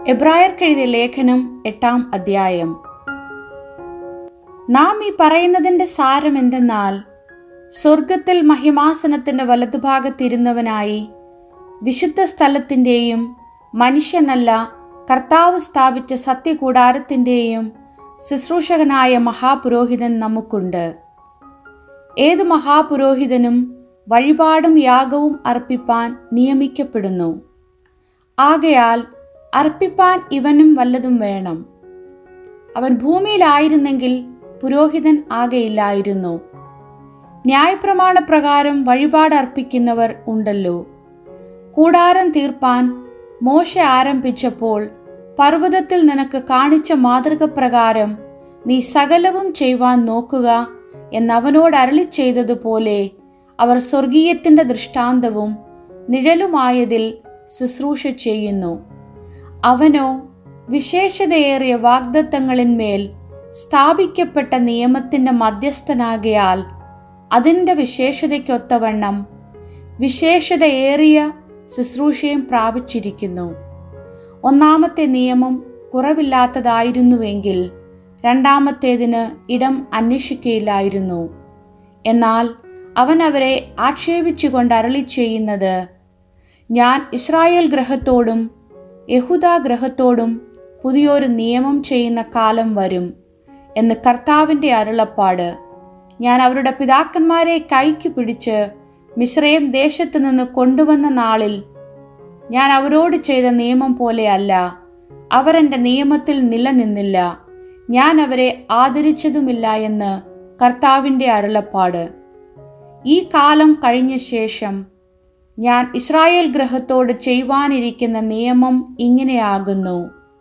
എബ്രായർക്കെഴുതിയ ലേഖനം എട്ടാം അധ്യായം നാം ഈ പറയുന്നതിന്റെ സാരം എന്തെന്നാൽ സ്വർഗത്തിൽ മഹിമാസനത്തിന്റെ വലതുഭാഗത്തിരുന്നവനായി വിശുദ്ധ സ്ഥലത്തിൻ്റെയും മനുഷ്യനല്ല കർത്താവ് സ്ഥാപിച്ച സത്യകൂടാരത്തിൻ്റെയും ശുശ്രൂഷകനായ മഹാപുരോഹിതൻ നമുക്കുണ്ട് ഏതു മഹാപുരോഹിതനും വഴിപാടും യാഗവും അർപ്പിപ്പാൻ നിയമിക്കപ്പെടുന്നു ആകയാൽ അർപ്പിപ്പാൻ ഇവനും വല്ലതും വേണം അവൻ ഭൂമിയിലായിരുന്നെങ്കിൽ പുരോഹിതൻ ആകെയില്ലായിരുന്നു ന്യായപ്രമാണപ്രകാരം വഴിപാട് അർപ്പിക്കുന്നവർ ഉണ്ടല്ലോ കൂടാരം തീർപ്പാൻ മോശ ആരംഭിച്ചപ്പോൾ പർവ്വതത്തിൽ നിനക്ക് കാണിച്ച മാതൃക പ്രകാരം നീ സകലവും ചെയ്യുവാൻ നോക്കുക എന്നവനോട് അരളി ചെയ്തതുപോലെ അവർ സ്വർഗീയത്തിന്റെ ദൃഷ്ടാന്തവും നിഴലുമായതിൽ ശുശ്രൂഷ ചെയ്യുന്നു അവനോ വിശേഷതയേറിയ വാഗ്ദത്തങ്ങളിന്മേൽ സ്ഥാപിക്കപ്പെട്ട നിയമത്തിന്റെ മധ്യസ്ഥനാകയാൽ അതിൻ്റെ വിശേഷതയ്ക്കൊത്തവണ്ണം വിശേഷതയേറിയ ശുശ്രൂഷയും പ്രാപിച്ചിരിക്കുന്നു ഒന്നാമത്തെ നിയമം കുറവില്ലാത്തതായിരുന്നുവെങ്കിൽ രണ്ടാമത്തേതിന് ഇടം അന്വേഷിക്കയില്ലായിരുന്നു എന്നാൽ അവൻ അവരെ ആക്ഷേപിച്ചുകൊണ്ട് അരളി ചെയ്യുന്നത് ഞാൻ ഇസ്രായേൽ ഗ്രഹത്തോടും യഹൂദ ഗ്രഹത്തോടും പുതിയൊരു നിയമം ചെയ്യുന്ന കാലം വരും എന്ന് കർത്താവിൻ്റെ അരുളപ്പാട് ഞാൻ അവരുടെ പിതാക്കന്മാരെ കൈക്ക് പിടിച്ച് മിശ്രയം ദേശത്തു നിന്ന് കൊണ്ടുവന്ന നാളിൽ ഞാൻ അവരോട് ചെയ്ത നിയമം പോലെയല്ല അവർ എൻ്റെ നിയമത്തിൽ നിലനിന്നില്ല ഞാൻ അവരെ ആദരിച്ചതുമില്ല എന്ന് കർത്താവിൻ്റെ അരുളപ്പാട് ഈ കാലം കഴിഞ്ഞ ശേഷം ഞാൻ ഇസ്രായേൽ ഗ്രഹത്തോട് ചെയ്യുവാനിരിക്കുന്ന നിയമം ഇങ്ങനെയാകുന്നു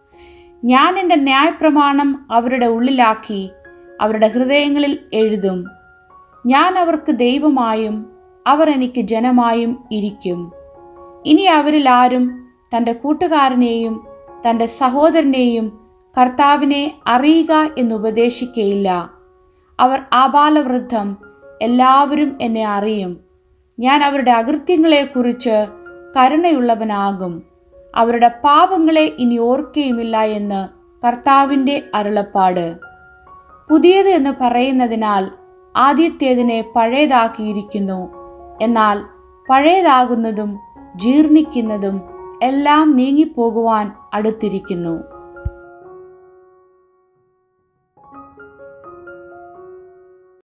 ഞാൻ എൻ്റെ ന്യായപ്രമാണം അവരുടെ ഉള്ളിലാക്കി അവരുടെ ഹൃദയങ്ങളിൽ എഴുതും ഞാൻ അവർക്ക് ദൈവമായും അവർ എനിക്ക് ജനമായും ഇരിക്കും ഇനി അവരിൽ ആരും തൻ്റെ കൂട്ടുകാരനെയും തൻ്റെ സഹോദരനെയും കർത്താവിനെ അറിയുക എന്നുപദേശിക്കയില്ല അവർ ആബാലവൃദ്ധം എല്ലാവരും എന്നെ അറിയും ഞാൻ അവരുടെ അകൃത്യങ്ങളെക്കുറിച്ച് കരുണയുള്ളവനാകും അവരുടെ പാപങ്ങളെ ഇനി ഓർക്കുകയുമില്ല എന്ന് കർത്താവിൻ്റെ അരുളപ്പാട് പുതിയത് എന്ന് പറയുന്നതിനാൽ ആദ്യത്തേതിനെ പഴയതാക്കിയിരിക്കുന്നു എന്നാൽ പഴയതാകുന്നതും ജീർണിക്കുന്നതും എല്ലാം നീങ്ങിപ്പോകുവാൻ അടുത്തിരിക്കുന്നു